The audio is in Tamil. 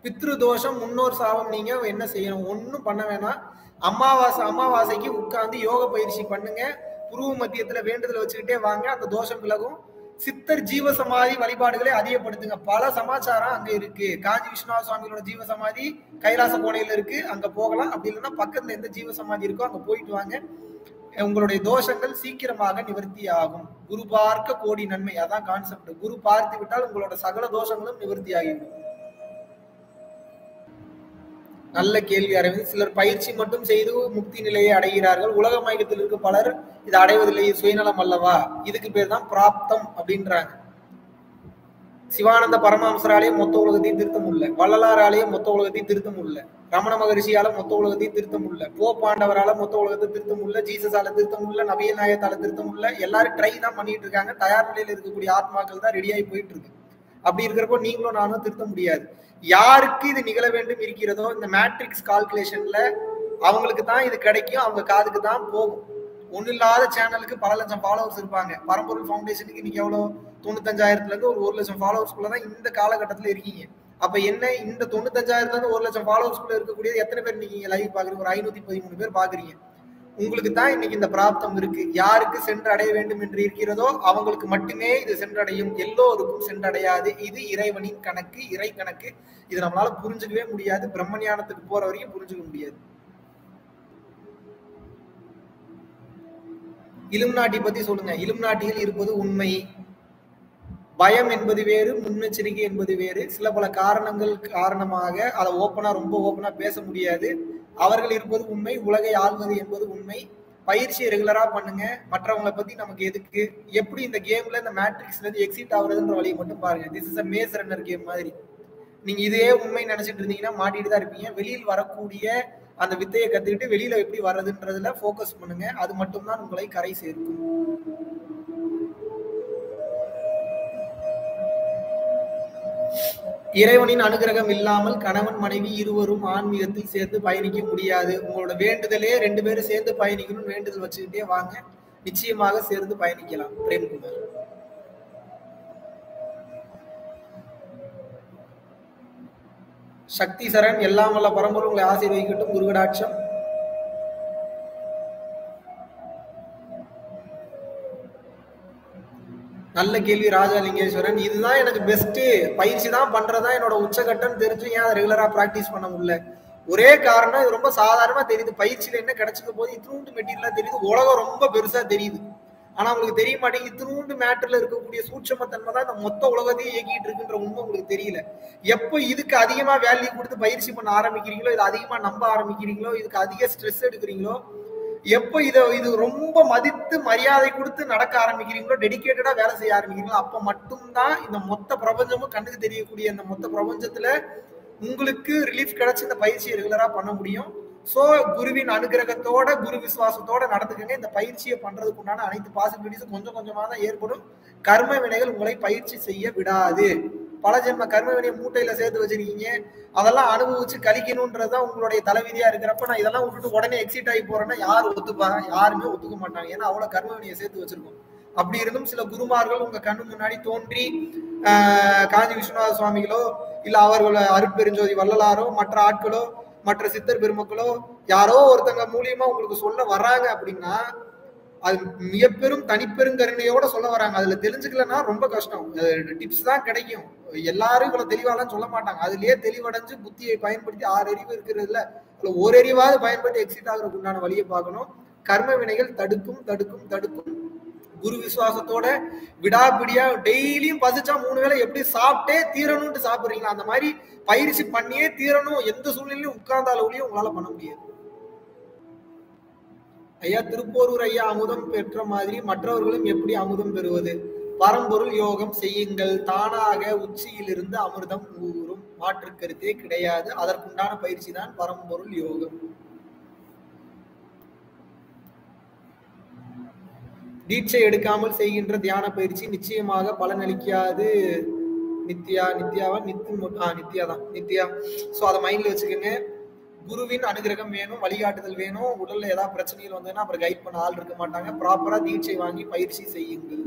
பித்ரு தோஷம் முன்னோர் சாபம் நீங்க என்ன செய்யணும் ஒன்றும் பண்ண வேணாம் அமாவாசை அமாவாசைக்கு உட்கார்ந்து யோக பயிற்சி பண்ணுங்க புருவ மத்தியத்துல வேண்டுதல் வச்சுக்கிட்டே வாங்க அந்த தோஷம் விலகும் சித்தர் ஜீவ சமாதி வழிபாடுகளை அதிகப்படுத்துங்க பல சமாச்சாரம் அங்க இருக்கு காஞ்சி விஸ்வநாத சுவாமிகளோட ஜீவ சமாதி கைலாச கோணையில இருக்கு அங்க போகலாம் அப்படி இல்லைன்னா பக்கத்துல எந்த ஜீவ சமாதி இருக்கோ அங்க போயிட்டு வாங்க உங்களுடைய தோஷங்கள் சீக்கிரமாக நிவர்த்தி ஆகும் குரு பார்க்க கோடி நன்மை அதான் கான்செப்ட் குரு பார்த்து விட்டால் உங்களோட சகல தோஷங்களும் நிவர்த்தி ஆகிவிடும் நல்ல கேள்வி அரவிந்த் சிலர் பயிற்சி மட்டும் செய்து முக்தி நிலையை அடைகிறார்கள் உலக மயக்கத்தில் இருக்க பலர் இது அடைவதில்லை இது சுயநலம் அல்லவா இதுக்கு பேர் தான் பிராப்தம் அப்படின்றாங்க சிவானந்த பரமஹம்சராலேயே மொத்த உலகத்தையும் திருத்த முடியல வள்ளலாராலேயே மொத்த உலகத்தையும் திருத்த முடியல ரமண மகரிஷியால மொத்த உலகத்தையும் திருத்த முடியல போ பாண்டவரால மொத்த உலகத்தை திருத்த முடியல ஜீசஸால திருத்த முடியல நபிய நாயத்தால திருத்த முடியல எல்லாரும் ட்ரை தான் பண்ணிட்டு இருக்காங்க தயார் நிலையில இருக்கக்கூடிய ஆத்மாக்கள் தான் ரெடியாகி போயிட்டு இருக்கு அப்படி இருக்கிறப்போ நீங்களும் நானும் திருத்த முடியாது யாருக்கு இது நிகழ வேண்டும் இருக்கிறதோ இந்த மேட்ரிக்ஸ் கால்குலேஷன்ல அவங்களுக்கு தான் இது கிடைக்கும் அவங்க காதுக்கு தான் போகும் ஒண்ணு இல்லாத சேனலுக்கு பல லட்சம் ஃபாலோவர்ஸ் இருப்பாங்க பரம்பொருள் ஃபவுண்டேஷனுக்கு இன்னைக்கு எவ்வளவு தொண்ணூத்தஞ்சாயிரத்துல இருந்து ஒரு ஒரு லட்சம் ஃபாலோவர்ஸ்குள்ள தான் இந்த காலகட்டத்துல இருக்கீங்க அப்ப என்ன இந்த தொண்ணூத்தஞ்சாயிரத்துல இருந்து ஒரு லட்சம் ஃபாலோவர்ஸ்குள்ள இருக்கக்கூடிய எத்தனை பேர் நீங்க லைவ் பாக்குறீங்க ஒரு ஐநூத்தி பதிமூணு பேர் பாக்குறீங்க உங்களுக்கு தான் இன்னைக்கு இந்த பிராப்தம் இருக்கு யாருக்கு சென்றடைய வேண்டும் என்று இருக்கிறதோ அவங்களுக்கு மட்டுமே இது சென்றடையும் எல்லோருக்கும் சென்றடையாது இது இறைவனின் கணக்கு இறை கணக்கு இது நம்மளால புரிஞ்சுக்கவே முடியாது பிரம்ம ஞானத்துக்கு போற வரைக்கும் புரிஞ்சுக்க முடியாது இலும் நாட்டி பத்தி சொல்லுங்க இலும் நாட்டியில் இருப்பது உண்மை பயம் என்பது வேறு முன்னெச்சரிக்கை என்பது வேறு சில பல காரணங்கள் காரணமாக அதை ஓப்பனா ரொம்ப ஓப்பனா பேச முடியாது அவர்கள் இருப்பது உண்மை உலகை ஆள்வது என்பது உண்மை பயிற்சியை ரெகுலரா பண்ணுங்க மற்றவங்களை பத்தி நமக்கு எதுக்கு எப்படி இந்த கேம்ல இந்த மேட்ரிக்ஸ்ல இருந்து எக்ஸிட் ஆகுறதுன்ற வழியை மட்டும் பாருங்க this is a maze runner game மாதிரி நீங்க இதே உண்மை நினைச்சிட்டு இருந்தீங்கன்னா மாட்டிட்டு தான் இருப்பீங்க வெளியில் வரக்கூடிய அந்த வித்தையை கத்துக்கிட்டு வெளியில எப்படி வர்றதுன்றதுல ஃபோக்கஸ் பண்ணுங்க அது மட்டும்தான் உங்களை கரை சேர்க்கும் இறைவனின் அனுகிரகம் இல்லாமல் கணவன் மனைவி இருவரும் ஆன்மீகத்தில் சேர்ந்து பயணிக்க முடியாது உங்களோட வேண்டுதலே ரெண்டு பேரும் சேர்ந்து பயணிக்கணும் வேண்டுதல் வச்சுக்கிட்டே வாங்க நிச்சயமாக சேர்ந்து பயணிக்கலாம் பிரேம்குமார் சக்தி சரண் எல்லாம் வல்ல பரம்பரை உங்களை ஆசீர்வதிக்கட்டும் குருகடாட்சம் நல்ல கேள்வி ராஜா லிங்கேஸ்வரன் இதுதான் எனக்கு பெஸ்ட் பயிற்சி தான் பண்றதா என்னோட உச்சகட்டம் தெரிஞ்சு ஏன் அதை ரெகுலரா பிராக்டிஸ் பண்ண முடியல ஒரே காரணம் இது ரொம்ப சாதாரணமா தெரியுது பயிற்சியில என்ன கிடைச்சிக்க போது இத்தினூண்டு மெட்டீரியலா தெரியுது உலகம் ரொம்ப பெருசா தெரியுது ஆனா உங்களுக்கு தெரிய மாட்டேங்குது இத்தினூண்டு மேட்டர்ல இருக்கக்கூடிய சூட்சமத்தன்மை தான் இந்த மொத்த உலகத்தையும் இயக்கிட்டு இருக்குன்ற உண்மை உங்களுக்கு தெரியல எப்போ இதுக்கு அதிகமா வேல்யூ கொடுத்து பயிற்சி பண்ண ஆரம்பிக்கிறீங்களோ இது அதிகமா நம்ப ஆரம்பிக்கிறீங்களோ இதுக்கு அதிக ஸ்ட்ரெஸ் எடுக்கிறீங்களோ எப்போ இதை இது ரொம்ப மதித்து மரியாதை கொடுத்து நடக்க ஆரம்பிக்கிறீங்களோ டெடிக்கேட்டடா வேலை செய்ய ஆரம்பிக்கிறீங்களோ அப்ப மட்டும்தான் இந்த மொத்த பிரபஞ்சமும் கண்ணுக்கு தெரியக்கூடிய இந்த மொத்த பிரபஞ்சத்துல உங்களுக்கு ரிலீஃப் கிடைச்சு இந்த பயிற்சியை ரெகுலரா பண்ண முடியும் சோ குருவின் அனுகிரகத்தோட குரு விசுவாசத்தோட நடந்துக்கங்க இந்த பயிற்சியை பண்றதுக்கு உண்டான அனைத்து பாசிபிலிட்டிஸும் கொஞ்சம் கொஞ்சமா தான் ஏற்படும் கர்ம வினைகள் உங்களை பயிற்சி செய்ய விடாது பல ஜென்ம கர்ம வினையை மூட்டையில சேர்த்து வச்சிருக்கீங்க அதெல்லாம் அனுபவிச்சு கழிக்கணும்ன்றதுதான் உங்களுடைய தலைவிதியா இருக்கிறப்ப நான் இதெல்லாம் விட்டுட்டு உடனே எக்ஸிட் ஆகி போறேன்னா யார் ஒத்துப்பாங்க யாருமே ஒத்துக்க மாட்டாங்க ஏன்னா அவ்வளவு கர்ம வினையை சேர்த்து வச்சிருக்கோம் அப்படி இருந்தும் சில குருமார்கள் உங்க கண்ணு முன்னாடி தோன்றி ஆஹ், காஞ்சி விஸ்வநாத சுவாமிகளோ இல்ல அவர்கள அருட்பெருஞ்சோதி வள்ளலாரோ மற்ற ஆட்களோ மற்ற சித்தர் பெருமக்களோ யாரோ ஒருத்தங்க மூலியமா உங்களுக்கு சொல்ல வர்றாங்க அப்படின்னா அது மிகப்பெரும் தனிப்பெருங்கருணையோட சொல்ல வராங்க அதுல தெரிஞ்சுக்கலன்னா ரொம்ப கஷ்டம் டிப்ஸ் தான் கிடைக்கும் எல்லாரும் இவ்வளவு தெளிவாலாம் சொல்ல மாட்டாங்க அதுலயே தெளிவடைஞ்சு புத்தியை பயன்படுத்தி ஆறு அறிவு இருக்கிறதுல அதுல ஒரு அறிவாவது பயன்படுத்தி எக்ஸிட் ஆகுறதுக்கு உண்டான வழியை பார்க்கணும் கர்ம வினைகள் தடுக்கும் தடுக்கும் தடுக்கும் குரு விசுவாசத்தோட விடாபிடியா டெய்லியும் பசிச்சா மூணு வேளை எப்படி சாப்பிட்டே தீரணும்னு சாப்பிடுறீங்களா அந்த மாதிரி பயிற்சி பண்ணியே தீரணும் எந்த சூழ்நிலையும் உட்கார்ந்தாலும் உங்களால பண்ண முடியாது ஐயா திருப்போரூர் ஐயா அமுதம் பெற்ற மாதிரி மற்றவர்களும் எப்படி அமுதம் பெறுவது பரம்பொருள் யோகம் செய்யுங்கள் தானாக உச்சியிலிருந்து அமிர்தம் ஊறும் மாற்று கருத்தே கிடையாது அதற்குண்டான பயிற்சி தான் பரம்பொருள் யோகம் தீட்சை எடுக்காமல் செய்கின்ற தியான பயிற்சி நிச்சயமாக பலனளிக்காது நித்யா நித்யாவா நித்து ஆ நித்யா தான் நித்யா ஸோ அதை மைண்ட்ல வச்சுக்கோங்க குருவின் அனுகிரகம் வேணும் வழிகாட்டுதல் வேணும் உடல்ல ஏதாவது பிரச்சனைகள் வந்ததுன்னா அப்புறம் கைட் பண்ண ஆள் இருக்க மாட்டாங்க ப்ராப்பரா தீட்சை வாங்கி பயிற்சி செய்யுங்கள்